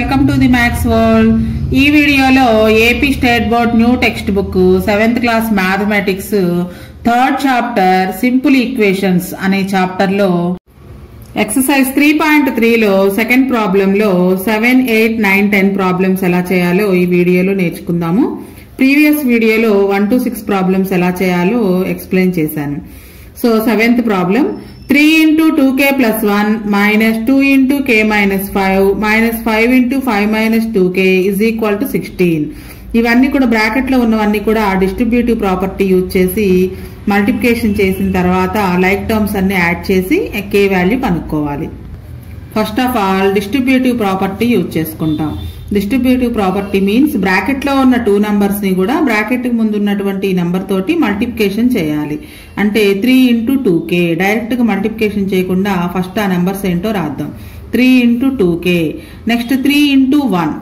welcome to the maths world ఈ వీడియోలో AP state board new text book seventh class mathematics third chapter simple equations అనే chapter లో exercise three point త్రీలో second ప్రాబ్లంలో seven eight nine ten problems ఎలా చేయాలో ఈ వీడియోలో నేర్చుకుందాము ప్రీవియస్ వీడియోలో వన్ టు సిక్స్ ప్రాబ్లమ్స్ ఎలా చేయాలో ఎక్స్ప్లెయిన్ చేశాను so seventh problem three into two k plus one minus two into k minus five minus five into five minus two k is equal to sixteen ఇవన్నీ కూడా bracket లో ఉన్నవన్నీ కూడా distributive property use చేసి multiplication చేసిన తర్వాత like terms అన్ని add చేసి కే వాల్యూ కనుక్కోవాలి first of all distributive property use చేసుకుంటాం డిస్ట్రిబ్యూటివ్ ప్రాపర్టీ మీన్స్ బ్రాకెట్ లో ఉన్న టూ నంబర్స్ ని కూడా బ్రాకెట్ కి ముందు ఉన్నటువంటి నంబర్ తోటి మల్టిప్లికేషన్ చేయాలి అంటే three into two k direct గా మల్టిప్లికేషన్ చేయకుండా ఫస్ట్ ఆ నంబర్స్ ఏంటో రాద్దాం three into two k next three into one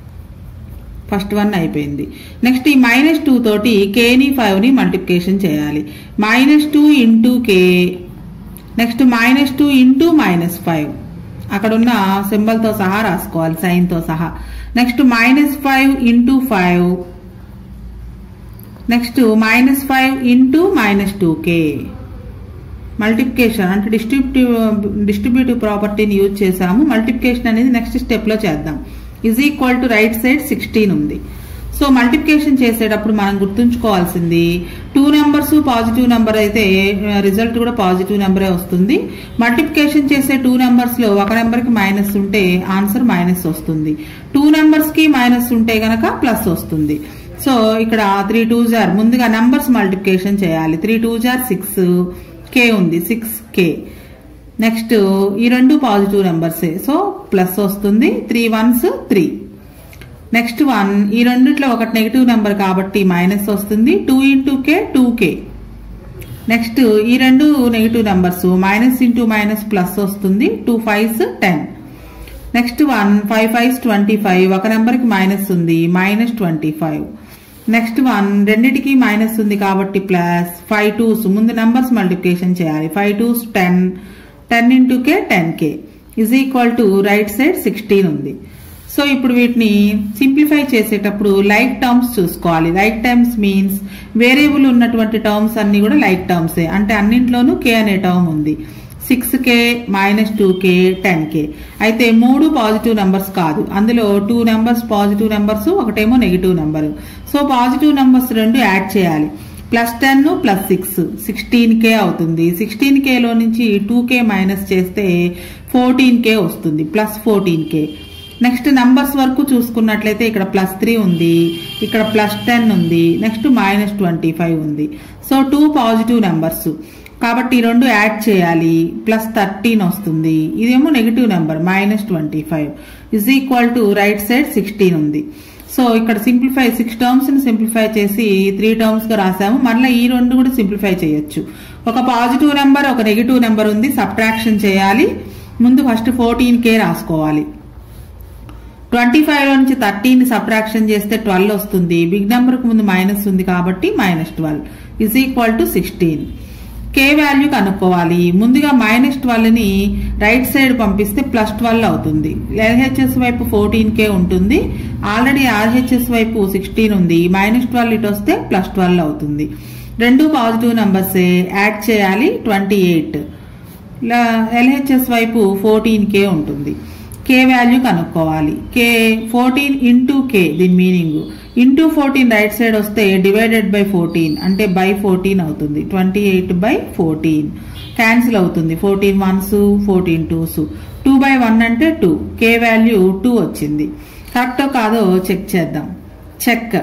first one అయిపోయింది నెక్స్ట్ ఈ మైనస్ టూ తోటి కేని ఫైవ్ ని మల్టిప్లికేషన్ చేయాలి minus two into k next minus two into minus five అక్కడ ఉన్న సింబల్తో సహా రాసుకోవాలి సైన్తో సహా next minus five into five next minus five into minus two k multiplication అంటే డిస్ట్రిబ్యూటివ్ డిస్ట్రిబ్యూటివ్ ప్రాపర్టీని యూజ్ చేసాము మల్టిప్లికేషన్ అనేది నెక్స్ట్ స్టెప్లో చేద్దాం is equal to right side sixteen ఉంది సో మల్టిప్లికేషన్ చేసేటప్పుడు మనం గుర్తుంచుకోవాల్సింది టూ నెంబర్స్ పాజిటివ్ నెంబర్ అయితే రిజల్ట్ కూడా పాజిటివ్ నెంబరే వస్తుంది మల్టిప్లికేషన్ చేసే టూ నెంబర్స్ లో ఒక నెంబర్ కి మైనస్ ఉంటే ఆన్సర్ మైనస్ వస్తుంది టూ నెంబర్స్ కి మైనస్ ఉంటే గనక ప్లస్ వస్తుంది సో ఇక్కడ త్రీ టూ జార్ ముందుగా నెంబర్స్ మల్టిప్లికేషన్ చేయాలి three two are six k ఉంది సిక్స్ కే నెక్స్ట్ ఈ రెండు పాజిటివ్ నెంబర్సే సో ప్లస్ వస్తుంది three ones three next one ఈ రెండిట్లో ఒకటి నెగిటివ్ నెంబర్ కాబట్టి మైనస్ వస్తుంది two into k two k next ఈ రెండు negative numbers minus into minus plus వస్తుంది two fives ten next one five fives twenty five ఒక నెంబర్కి మైనస్ ఉంది minus twenty five next one రెండిటికి మైనస్ ఉంది కాబట్టి ప్లస్ ఫైవ్ టూస్ ముందు నెంబర్స్ మల్టిప్లికేషన్ చేయాలి five twos ten ten into k ten k is equal to right side sixteen ఉంది so ఇప్పుడు వీటిని సింప్లిఫై చేసేటప్పుడు లైక్ టర్మ్స్ చూసుకోవాలి లైక్ టర్మ్స్ మీన్స్ వేరియబుల్ ఉన్నటువంటి టర్మ్స్ అన్ని కూడా లైక్ టర్మ్సే అంటే అన్నింట్లోనూ కే అనే టర్మ్ ఉంది six k minus two k ten k అయితే మూడు పాజిటివ్ నెంబర్స్ కాదు అందులో టూ నెంబర్స్ పాజిటివ్ నెంబర్స్ ఒకటేమో negative number so positive numbers రెండు యాడ్ చేయాలి plus ten plus six sixteen k అవుతుంది సిక్స్టీన్ కేలో నుంచి టూ కే మైనస్ చేస్తే ఫోర్టీన్ కే వస్తుంది plus fourteen k next numbers వరకు చూసుకున్నట్లయితే ఇక్కడ ప్లస్ త్రీ ఉంది ఇక్కడ ప్లస్ టెన్ ఉంది నెక్స్ట్ మైనస్ ట్వంటీ ఫైవ్ ఉంది సో టూ పాజిటివ్ నెంబర్స్ కాబట్టి ఈ రెండు యాడ్ చేయాలి ప్లస్ థర్టీన్ వస్తుంది ఇదేమో negative number minus twenty five is equal to right side sixteen ఉంది సో ఇక్కడ సింప్లిఫై సిక్స్ టర్మ్స్ ని సింప్లిఫై చేసి త్రీ టర్మ్స్ గా రాసాము మళ్ళీ ఈ రెండు కూడా సింప్లిఫై చేయొచ్చు ఒక పాజిటివ్ నెంబర్ ఒక నెగిటివ్ నెంబర్ ఉంది సబ్ట్రాక్షన్ చేయాలి ముందు ఫస్ట్ ఫోర్టీన్ కే రాసుకోవాలి ట్వంటీ ఫైవ్ లో నుంచి థర్టీన్ సబ్ట్రాక్షన్ చేస్తే ట్వెల్వ్ వస్తుంది బిగ్ నెంబర్ కు ముందు మైనస్ ఉంది కాబట్టి minus twelve is equal to sixteen k value కనుక్కోవాలి ముందుగా మైనస్ ట్వెల్వ్ ని రైట్ సైడ్ పంపిస్తే ప్లస్ ట్వెల్వ్ అవుతుంది ఎల్హెచ్ఎస్ వైపు ఫోర్టీన్ కే ఉంటుంది ఆల్రెడీ ఆర్హెచ్ఎస్ వైపు సిక్స్టీన్ ఉంది మైనస్ ట్వెల్వ్ ఇటు వస్తే ప్లస్ ట్వెల్వ్ అవుతుంది రెండు పాజిటివ్ నెంబర్సే యాడ్ చేయాలి ట్వంటీ ఎయిట్ ఎల్హెచ్ఎస్ వైపు ఫోర్టీన్ కే ఉంటుంది కే వాల్యూ కనుక్కోవాలి కే ఫోర్టీన్ ఇంటూ కే దీని meaning into fourteen right side వస్తే డివైడెడ్ బై ఫోర్టీన్ అంటే బై ఫోర్టీన్ అవుతుంది twenty eight by fourteen cancel అవుతుంది fourteen ones fourteen twos two by one అంటే two k value two వచ్చింది కరెక్టో కాదో చెక్ చేద్దాం చెక్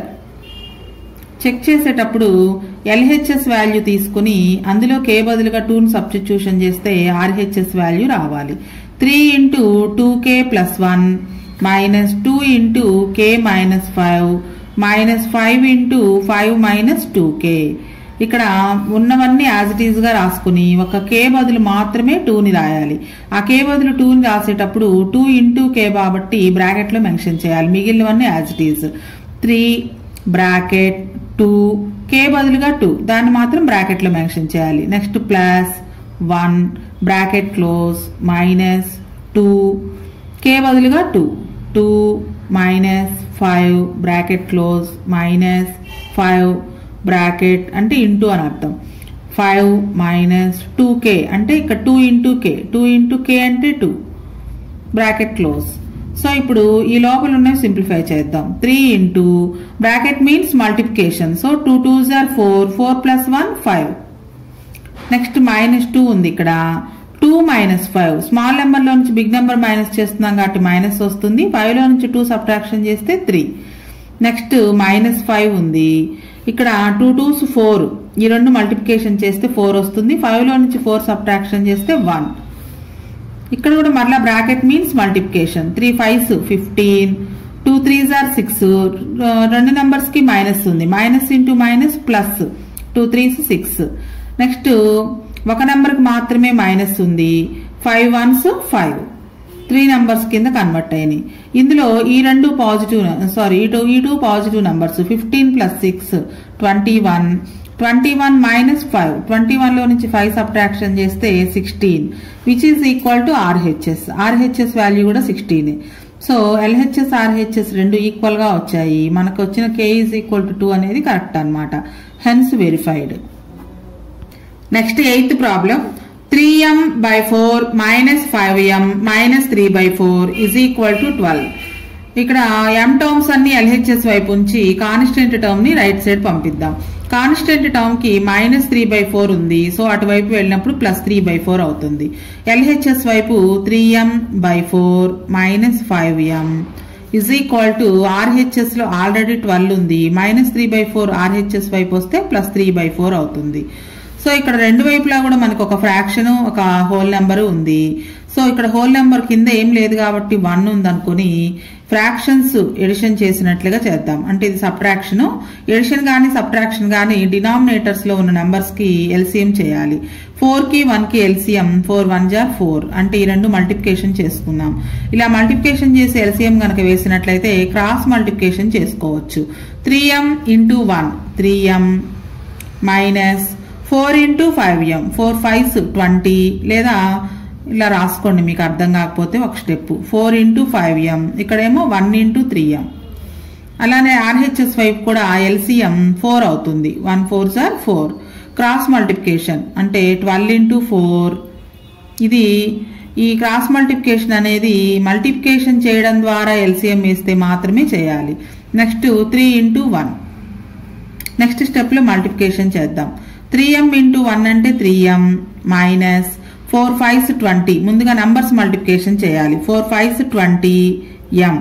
చెక్ చేసేటప్పుడు ఎల్హెచ్ఎస్ వాల్యూ తీసుకుని అందులో కే బదులుగా టూను సబ్స్టిట్యూషన్ చేస్తే ఆర్హెచ్ఎస్ వాల్యూ రావాలి three into two k plus one minus two into k minus five minus five into five minus two k ఇక్కడ ఉన్నవన్నీ యాజ్ ఇట్ ఈజ్ గా రాసుకుని ఒక కే బదులు మాత్రమే టూని రాయాలి ఆ కే బదులు టూని రాసేటప్పుడు టూ ఇంటూ కే కాబట్టి బ్రాకెట్ లో మెన్షన్ చేయాలి మిగిలినవన్నీ as it is three bracket two k బదులుగా టూ దాన్ని మాత్రం బ్రాకెట్ లో మెన్షన్ చేయాలి next plus one bracket close minus two k బదులుగా two two minus five bracket close minus five bracket అంటే ఇంటూ అని అర్థం ఫైవ్ మైనస్ టూ కే అంటే ఇక్కడ two into k two into k అంటే టూ బ్రాకెట్ క్లోజ్ సో ఇప్పుడు ఈ లోపల ఉన్నవి సింప్లిఫై చేద్దాం three into bracket means multiplication so two two are four four plus one five next minus two ఉంది ఇక్కడ టూ మైనస్ ఫైవ్ స్మాల్ నెంబర్లో నుంచి బిగ్ నెంబర్ మైనస్ చేస్తున్నాం కాబట్టి మైనస్ వస్తుంది ఫైవ్లో నుంచి టూ సబ్ట్రాక్షన్ చేస్తే త్రీ నెక్స్ట్ మైనస్ ఫైవ్ ఉంది ఇక్కడ టూ టూస్ ఫోర్ ఈ రెండు మల్టిప్లికేషన్ చేస్తే ఫోర్ వస్తుంది ఫైవ్లో నుంచి ఫోర్ సబ్ట్రాక్షన్ చేస్తే వన్ ఇక్కడ కూడా మరలా bracket means multiplication three fives fifteen two threes or six రెండు నెంబర్స్ కి మైనస్ ఉంది minus into minus plus two threes six next ఒక నెంబర్ కి మాత్రమే మైనస్ ఉంది five ones five three numbers కింద కన్వర్ట్ అయినాయి ఇందులో ఈ రెండు పాజిటివ్ సారీ ఈ టూ ఈ two positive numbers fifteen plus six twenty one twenty one minus five twenty వన్లో నుంచి ఫైవ్ సబ్ట్రాక్షన్ చేస్తే sixteen which is equal to RHS RHS value కూడా సిక్స్టీన్ సో ఎల్హెచ్ఎస్ ఆర్హెచ్ఎస్ రెండు ఈక్వల్ గా వచ్చాయి మనకు వచ్చిన k is equal to two అనేది కరెక్ట్ అనమాట hence verified next eighth problem three m by four minus five m minus three by four is equal to twelve ఇక్కడ m terms అన్ని LHS వైపు ఉంచి కాన్స్టెంట్ టర్మ్ ని right side పంపిద్దాం constant term కి minus three by four ఉంది so అటువైపు వెళ్ళినప్పుడు ప్లస్ త్రీ బై ఫోర్ అవుతుంది ఎల్హెచ్ఎస్ వైపు three m by four minus five m is equal to RHS లో ఆల్రెడీ ట్వెల్వ్ ఉంది minus three by four RHS వైపు వస్తే ప్లస్ త్రీ బై ఫోర్ అవుతుంది సో ఇక్కడ రెండు వైపులా కూడా మనకు ఒక ఫ్రాక్షన్ ఒక హోల్ నెంబర్ ఉంది సో ఇక్కడ హోల్ నెంబర్ కింద ఏం లేదు కాబట్టి వన్ ఉందనుకుని ఫ్రాక్షన్స్ ఎడిషన్ చేసినట్లుగా చేద్దాం అంటే ఇది సబ్ట్రాక్షన్ ఎడిషన్ కానీ సబ్ట్రాక్షన్ కానీ డినామినేటర్స్ లో ఉన్న నెంబర్స్ కి ఎల్సిఎం చేయాలి ఫోర్ కి వన్ కి LCM four one are four అంటే ఈ రెండు మల్టిప్లికేషన్ చేసుకున్నాం ఇలా మల్టిప్లికేషన్ చేసి ఎల్సిఎం కనుక వేసినట్లయితే క్రాస్ మల్టిప్లికేషన్ చేసుకోవచ్చు three m into one three m minus four into five m four fives twenty లేదా ఇలా రాసుకోండి మీకు అర్థం కాకపోతే ఒక step four into five m ఇక్కడేమో వన్ ఇంటూ త్రీ ఎం అలానే ఆర్హెచ్ఎస్ వైపు కూడా ఎల్సిఎం ఫోర్ అవుతుంది one four are four cross multiplication అంటే ట్వెల్వ్ ఇంటూ ఫోర్ ఇది ఈ క్రాస్ మల్టిప్లికేషన్ అనేది మల్టిప్లికేషన్ చేయడం ద్వారా ఎల్సిఎం వేస్తే మాత్రమే చేయాలి next three into one next స్టెప్లో మల్టిప్లికేషన్ చేద్దాం త్రీ ఎం ఇంటూ వన్ అంటే three m minus four fives twenty ముందుగా నంబర్స్ మల్టిప్లికేషన్ చేయాలి four fives twenty m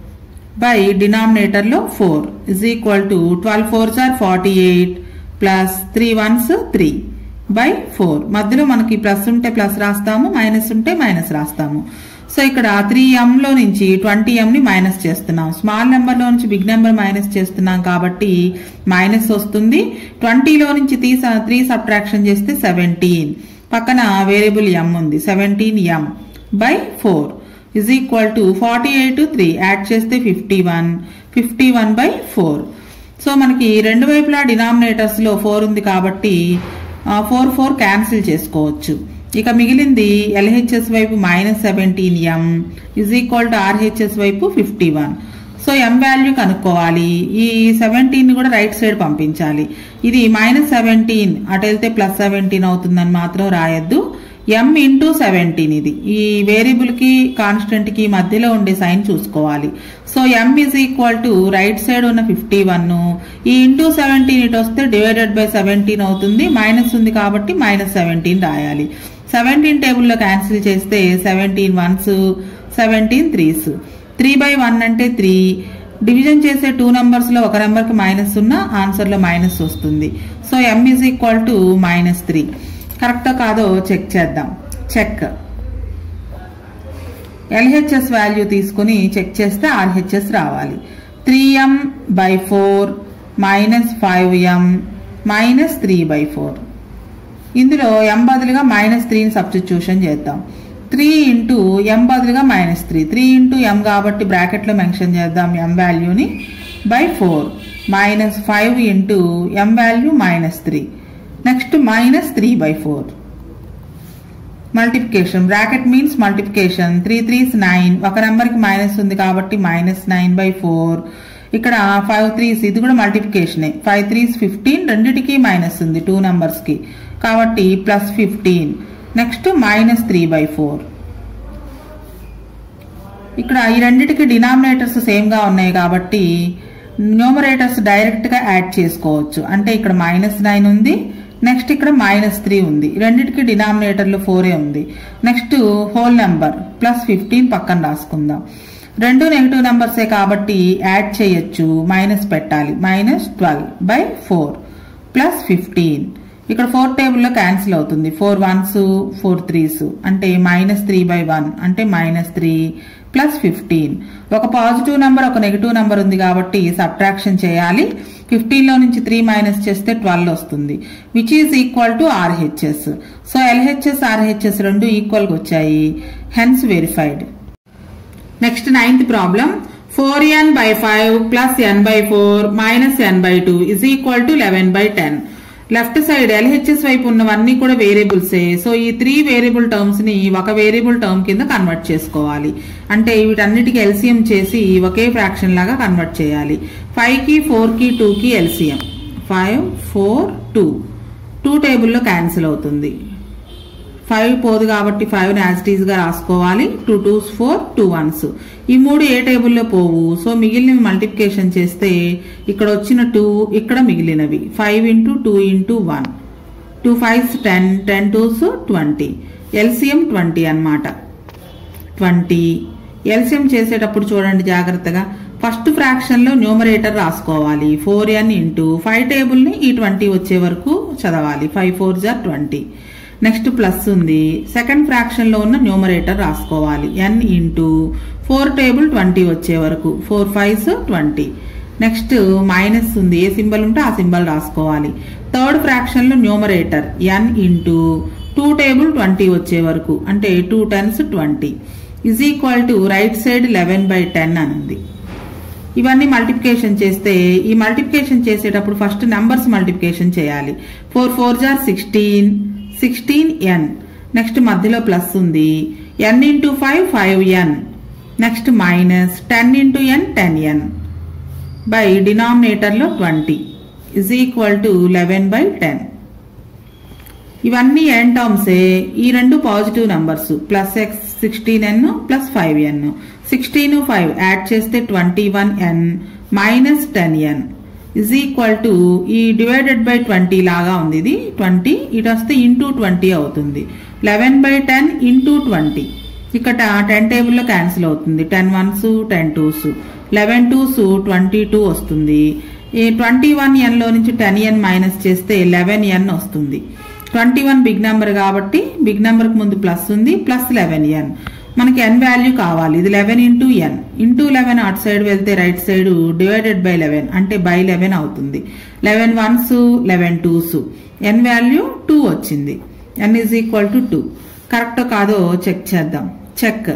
by డినామినేటర్లో four is equal to twelve fours or forty eight plus three ones three by four మధ్యలో మనకి plus ఉంటే plus రాస్తాము minus ఉంటే minus రాస్తాము so ఇక్కడ త్రీ లో నుంచి ట్వంటీ ని మైనస్ చేస్తున్నాం స్మాల్ నెంబర్లో నుంచి బిగ్ నెంబర్ మైనస్ చేస్తున్నాం కాబట్టి మైనస్ వస్తుంది ట్వంటీలో నుంచి త్రీ త్రీ సబ్ట్రాక్షన్ చేస్తే సెవెంటీన్ పక్కన వేరియబుల్ ఎం ఉంది seventeen m by four is equal to forty eight three add చేస్తే fifty one fifty one by four so మనకి రెండు వైపులా డినామినేటర్స్ లో ఫోర్ ఉంది కాబట్టి ఫోర్ ఫోర్ క్యాన్సిల్ చేసుకోవచ్చు ఇక మిగిలింది ఎల్హెచ్ఎస్ వైపు minus seventeen m is equal to RHS వైపు fifty one so m value కనుక్కోవాలి ఈ సెవెంటీన్ కూడా రైట్ సైడ్ పంపించాలి ఇది మైనస్ సెవెంటీన్ అటు వెళ్తే ప్లస్ సెవెంటీన్ అవుతుందని మాత్రం రాయొద్దు ఎం ఇంటూ సెవెంటీన్ ఇది ఈ వేరియబుల్ కి కాన్స్టెంట్ కి మధ్యలో ఉండే సైన్ చూసుకోవాలి so m is equal to right side ఉన్న ఫిఫ్టీ వన్ ఈ ఇంటూ సెవెంటీన్ ఇటు వస్తే డివైడెడ్ బై సెవెంటీన్ అవుతుంది మైనస్ ఉంది కాబట్టి మైనస్ సెవెంటీన్ రాయాలి సెవెంటీన్ టేబుల్లో క్యాన్సిల్ చేస్తే seventeen ones seventeen threes three by one అంటే త్రీ డివిజన్ చేసే టూ నెంబర్స్ లో ఒక నెంబర్ కి మైనస్ ఉన్నా ఆన్సర్ లో మైనస్ వస్తుంది so m is equal to minus three కరెక్టో కాదో చెక్ చేద్దాం చెక్ ఎల్హెచ్ఎస్ వాల్యూ తీసుకుని చెక్ చేస్తే ఆర్హెచ్ఎస్ రావాలి three m by four minus five m minus three by four ఇందులో ఎం బదులుగా మైనస్ త్రీని సబ్స్టిట్యూషన్ చేద్దాం త్రీ ఇంటూ ఎం బదులుగా minus three three into m కాబట్టి బ్రాకెట్లో మెన్షన్ చేద్దాం ఎం వాల్యూని by four minus five into m value minus three next minus three by four multiplication bracket means multiplication three threes nine ఒక నెంబర్కి minus ఉంది కాబట్టి minus nine by four ఇక్కడ five threes ఇది కూడా మల్టిప్లికేషనే ఫైవ్ త్రీస్ ఫిఫ్టీన్ రెండిటికి minus ఉంది టూ కి కాబట్టి plus fifteen next minus three by four ఇక్కడ ఈ రెండిటికి డినామినేటర్స్ సేమ్గా ఉన్నాయి కాబట్టి న్యూమరేటర్స్ డైరెక్ట్గా యాడ్ చేసుకోవచ్చు అంటే ఇక్కడ మైనస్ నైన్ ఉంది నెక్స్ట్ ఇక్కడ మైనస్ త్రీ ఉంది రెండిటికి డినామినేటర్లు ఫోరే ఉంది next whole number plus fifteen పక్కన రాసుకుందాం రెండు నెగిటివ్ నెంబర్సే కాబట్టి యాడ్ చేయొచ్చు మైనస్ పెట్టాలి minus twelve by four plus fifteen ఇక్కడ ఫోర్ టేబుల్లో క్యాన్సిల్ అవుతుంది ఫోర్ వన్స్ ఫోర్ త్రీస్ అంటే మైనస్ త్రీ బై వన్ అంటే మైనస్ త్రీ ప్లస్ ఫిఫ్టీన్ ఒక పాజిటివ్ నెంబర్ ఒక నెగిటివ్ నెంబర్ ఉంది కాబట్టి సబ్ట్రాక్షన్ చేయాలి ఫిఫ్టీన్లో నుంచి త్రీ మైనస్ చేస్తే ట్వెల్వ్ వస్తుంది which is equal to RHS so LHS RHS రెండు ఈక్వల్గా వచ్చాయి hence verified next ninth problem four n by five plus n by four minus n by two is equal to eleven by ten left side LHS వైపు ఉన్నవన్నీ కూడా వేరియబుల్సే so ఈ three variable terms ని ఒక వేరియబుల్ టర్మ్ కింద convert చేసుకోవాలి అంటే వీటన్నిటికి ఎల్సిఎం చేసి ఒకే ఫ్రాక్షన్ లాగా కన్వర్ట్ చేయాలి ఫైవ్ కి ఫోర్ కి టూ కి LCM five four two two టేబుల్లో క్యాన్సిల్ అవుతుంది ఫైవ్ పోదు కాబట్టి ఫైవ్ యాజ్ గా రాసుకోవాలి two twos four two ones ఈ మూడు ఏ టేబుల్లో పోవు సో మిగిలినవి మల్టిప్లికేషన్ చేస్తే ఇక్కడ వచ్చిన టూ ఇక్కడ మిగిలినవి five into two into one two fives ten ten twos twenty LCM twenty అనమాట ట్వంటీ ఎల్సిఎం చేసేటప్పుడు చూడండి జాగ్రత్తగా ఫస్ట్ ఫ్రాక్షన్ లో న్యూమరేటర్ రాసుకోవాలి four n into five table ని ఈ ట్వంటీ వచ్చే వరకు చదవాలి five four are twenty next plus ఉంది సెకండ్ ఫ్రాక్షన్ లో ఉన్న న్యూమరేటర్ రాసుకోవాలి n into four table twenty వచ్చే వరకు four fives twenty next minus ఉంది ఏ సింబల్ ఉంటే ఆ సింబల్ రాసుకోవాలి థర్డ్ ఫ్రాక్షన్ లో numerator n into two table twenty వచ్చే వరకు అంటే two tens twenty is equal to right side eleven by ten అని ఉంది ఇవన్నీ మల్టిప్లికేషన్ చేస్తే ఈ మల్టిప్లికేషన్ చేసేటప్పుడు ఫస్ట్ నెంబర్స్ మల్టిప్లికేషన్ చేయాలి four four are sixteen sixteen n next మధ్యలో ప్లస్ ఉంది n into five five n next minus ten into n ten n by డినామినేటర్లో twenty is equal to eleven by ten ఇవన్నీ n టర్మ్సే ఈ రెండు positive numbers plus x sixteen n plus five n sixteen five add చేస్తే twenty one n minus ten n is equal to ఈ divided by twenty లాగా ఉంది ఇది twenty ఇటు వస్తే ఇంటూ ట్వంటీ అవుతుంది eleven by ten into twenty ఇక్కడ ten టేబుల్లో క్యాన్సిల్ అవుతుంది ten ones ten twos eleven twos twenty two వస్తుంది ఈ ట్వంటీ వన్ ఎన్లో నుంచి టెన్ ఎన్ మైనస్ చేస్తే లెవెన్ ఎన్ వస్తుంది ట్వంటీ వన్ బిగ్ నెంబర్ కాబట్టి బిగ్ నెంబర్కి ముందు ప్లస్ ఉంది ప్లస్ లెవెన్ ఎన్ మనకి ఎన్ వాల్యూ కావాలి ఇది eleven into n into eleven అటు సైడ్ వెళ్తే right side divided by eleven అంటే బై లెవెన్ అవుతుంది eleven ones eleven twos n value two వచ్చింది n is equal to two correct కాదో చెక్ చేద్దాం చెక్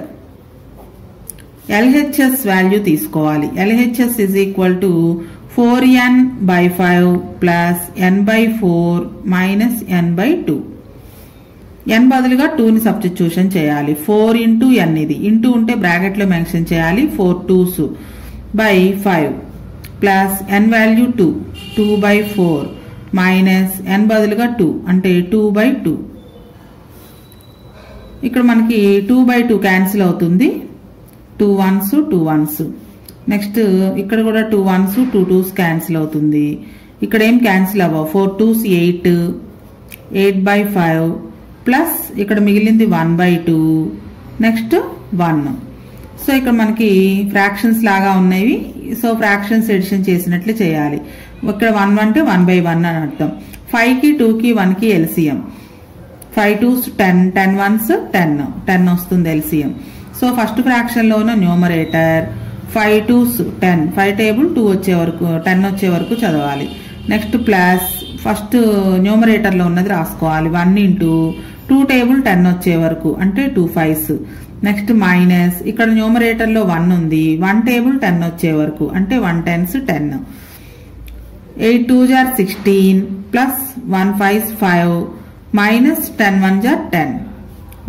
ఎల్హెచ్ఎస్ వాల్యూ తీసుకోవాలి LHS is equal to four n by five plus n by four minus n by two n బదులుగా టూని substitution చేయాలి four into ఎన్ ఇది into ఉంటే బ్రాకెట్లో mention చేయాలి four twos by five plus n value two two by four minus n బదులుగా two అంటే two by two ఇక్కడ మనకి టూ బై టూ క్యాన్సిల్ అవుతుంది two ones two ones next ఇక్కడ కూడా two ones two twos cancel అవుతుంది ఇక్కడ ఏం క్యాన్సిల్ అవ్వవు four twos eight eight by five plus ఇక్కడ మిగిలింది one by two next one so ఇక్కడ మనకి ఫ్రాక్షన్స్ లాగా ఉన్నాయి సో ఫ్రాక్షన్స్ ఎడిషన్ చేసినట్లు చేయాలి ఇక్కడ వన్ అంటే వన్ బై వన్ అని అర్థం ఫైవ్కి టూకి వన్కి LCM five twos ten ten ones ten ten వస్తుంది ఎల్సిఎం సో ఫస్ట్ ఫ్రాక్షన్లో ఉన్న numerator five twos ten five table two వచ్చే వరకు టెన్ వచ్చే వరకు చదవాలి నెక్స్ట్ ప్లస్ ఫస్ట్ న్యూమరేటర్లో ఉన్నది రాసుకోవాలి one into two table ten వచ్చే వరకు అంటే టూ ఫైవ్స్ నెక్స్ట్ మైనస్ ఇక్కడ న్యూమరేటర్లో వన్ ఉంది వన్ టేబుల్ టెన్ వచ్చే వరకు అంటే one tens ten eight two are sixteen plus one five five minus ten one are ten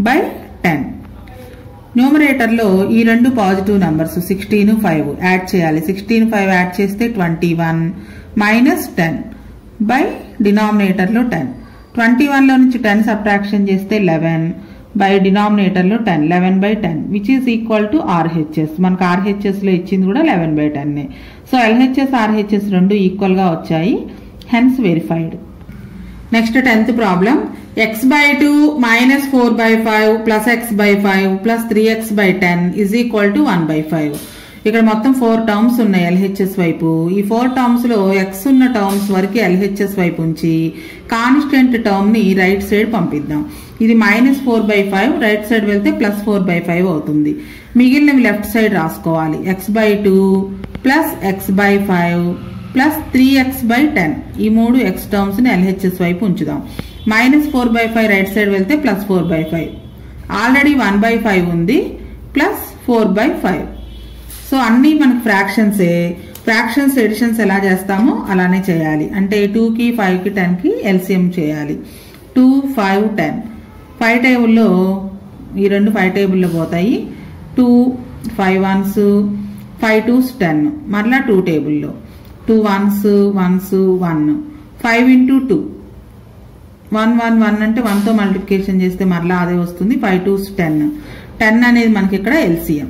by ten న్యూమరేటర్లో ఈ రెండు positive numbers sixteen five add చేయాలి సిక్స్టీన్ ఫైవ్ యాడ్ చేస్తే twenty one minus ten by డినామినేటర్లో ten twenty వన్లో నుంచి ten subtraction చేస్తే eleven by డినామినేటర్లో ten eleven by ten which is equal to RHS మనకు ఆర్హెచ్ఎస్లో ఇచ్చింది కూడా eleven by ten so LHS RHS రెండు ఈక్వల్గా వచ్చాయి hence verified next tenth problem x by two minus four by five plus x by five plus three x by ten is equal to one by five ఇక్కడ మొత్తం four terms ఉన్నాయి LHS వైపు ఈ four terms లో x ఉన్న terms వరకు LHS వైపు ఉంచి కాన్స్టెంట్ టర్మ్ ని రైట్ సైడ్ పంపిద్దాం ఇది minus four by five right side వెళ్తే ప్లస్ ఫోర్ బై ఫైవ్ అవుతుంది మిగిలినవి లెఫ్ట్ సైడ్ రాసుకోవాలి x by two plus x by five plus three x by ten ఈ మూడు ఎక్స్ టర్మ్స్ ని ఎల్హెచ్ఎస్ వైపు ఉంచుదాం minus four by five right side వెళ్తే plus four by five already one by five ఉంది plus four by five so అన్నీ మనకు ఫ్రాక్షన్సే fractions editions ఎలా చేస్తామో అలానే చేయాలి అంటే టూకి ఫైవ్కి టెన్కి ఎల్సిఎం చేయాలి టూ ఫైవ్ టెన్ ఫైవ్ టేబుల్లో ఈ రెండు ఫైవ్ టేబుల్లో పోతాయి two five ones five twos ten మరలా టూ టేబుల్లో two ones ones one five into two one one one అంటే వన్తో మల్టిప్లికేషన్ చేస్తే మరలా అదే వస్తుంది ఫైవ్ టూస్ టెన్ టెన్ అనేది మనకి ఇక్కడ LCM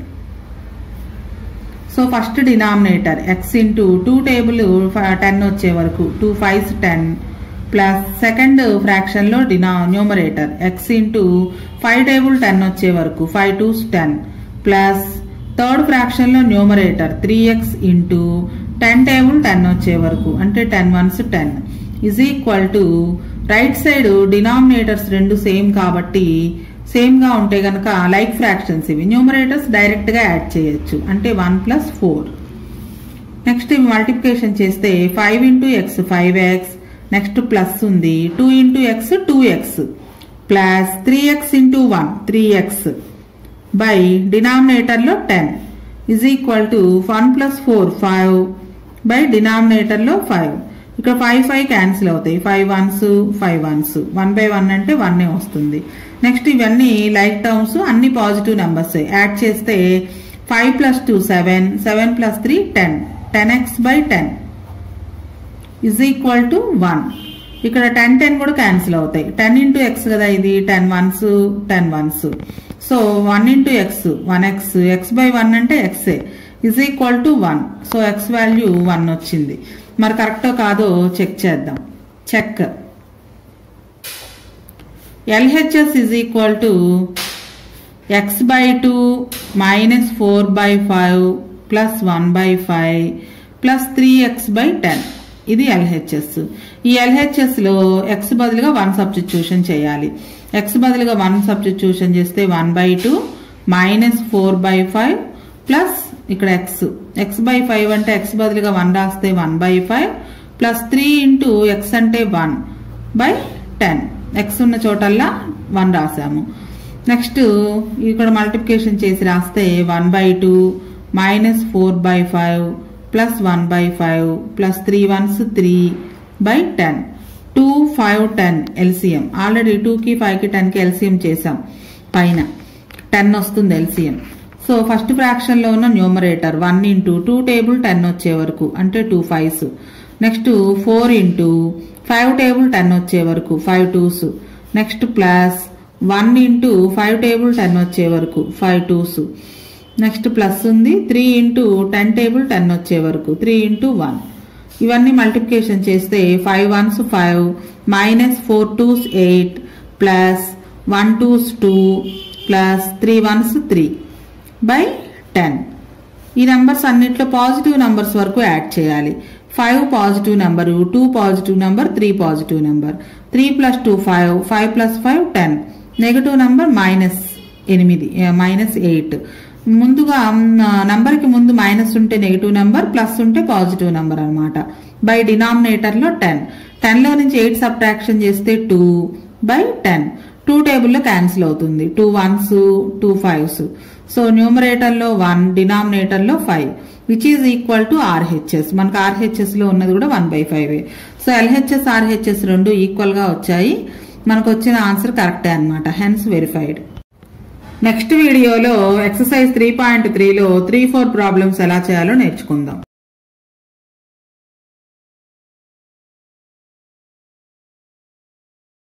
so first denominator x into two table ten వచ్చే వరకు two fives ten plus second ఫ్రాక్షన్లో డినా numerator x into five table ten వచ్చే వరకు five twos ten plus third ఫ్రాక్షన్లో numerator three x into ten table ten వచ్చే వరకు అంటే ten ones ten is equal to right side denominators రెండు same కాబట్టి సేమ్ గా ఉంటే గనక లైక్ ఫ్రాక్షన్స్ ఇవి న్యూమరేటర్స్ డైరెక్ట్ గా యాడ్ చేయొచ్చు అంటే వన్ ప్లస్ ఫోర్ నెక్స్ట్ ఇవి మల్టిప్లికేషన్ చేస్తే five into x five x next plus ఉంది two into x two x plus three x into one three x by డినామినేటర్లో ten is equal to one plus four five by డినామినేటర్లో five ఇక్కడ five five cancel అవుతాయి five ones five ones one by one అంటే one వస్తుంది next ఇవన్నీ like terms అన్ని positive numbers add చేస్తే five plus two seven seven plus three ten ten x by ten is equal to one ఇక్కడ ten ten కూడా cancel అవుతాయి ten into x కదా ఇది ten ones ten ones so one into x one x x by one అంటే ఎక్సే is equal to one so x value one వచ్చింది మరి కరెక్టో కాదో చెక్ చేద్దాం check LHS is equal to x by two minus four by five plus one by five plus three x by ten ఇది LHS ఈ LHS లో x బదులుగా one substitution చేయాలి ఎక్స్ బదులుగా వన్ సబ్స్టిట్యూషన్ చేస్తే one by two minus four by five plus ఇక్కడ x x by five అంటే x బదులుగా వన్ రాస్తే one by five plus three into x అంటే వన్ బై టెన్ ఎక్స్ ఉన్న చోటల్లా వన్ రాసాము నెక్స్ట్ ఇక్కడ మల్టిప్లికేషన్ చేసి రాస్తే one by two minus four by five plus one by five plus three ones three by ten two five ten LCM already టూకి ఫైవ్కి టెన్కి ఎల్సిఎం చేసాం పైన టెన్ వస్తుంది ఎల్సిఎం సో ఫస్ట్ ఫ్రాక్షన్లో ఉన్న numerator one into two table ten వచ్చే వరకు అంటే two fives next four into five table ten వచ్చే వరకు five twos next plus one into five table ten వచ్చే వరకు ఫైవ్ టూస్ నెక్స్ట్ ప్లస్ ఉంది three into ten table ten వచ్చే వరకు త్రీ ఇంటూ వన్ ఇవన్నీ మల్టిప్లికేషన్ చేస్తే five ones five minus four twos eight plus one twos two plus three ones three by ten ఈ numbers అన్నిట్లో positive numbers వరకు add చేయాలి five positive number two positive number three positive number three plus two five five plus five ten negative number minus ఎనిమిది minus eight ముందుగా నంబర్కి ముందు minus ఉంటే negative number plus ఉంటే పాజిటివ్ నెంబర్ అనమాట by డినామినేటర్లో టెన్ టెన్లో నుంచి ఎయిట్ సబ్ట్రాక్షన్ చేస్తే టూ బై టెన్ టూ టేబుల్లో క్యాన్సిల్ అవుతుంది two ones two fives so న్యూమరేటర్లో వన్ డినామినేటర్లో five which is equal to RHS మనకు ఆర్హెచ్ఎస్ లో ఉన్నది కూడా one by five so LHS RHS రెండు ఈక్వల్ గా వచ్చాయి మనకు వచ్చిన ఆన్సర్ కరెక్టే అనమాట హెన్స్ వెరిఫైడ్ నెక్స్ట్ వీడియోలో ఎక్సర్సైజ్ త్రీ పాయింట్ త్రీలో త్రీ ఫోర్ ప్రాబ్లమ్స్ ఎలా చేయాలో నేర్చుకుందాం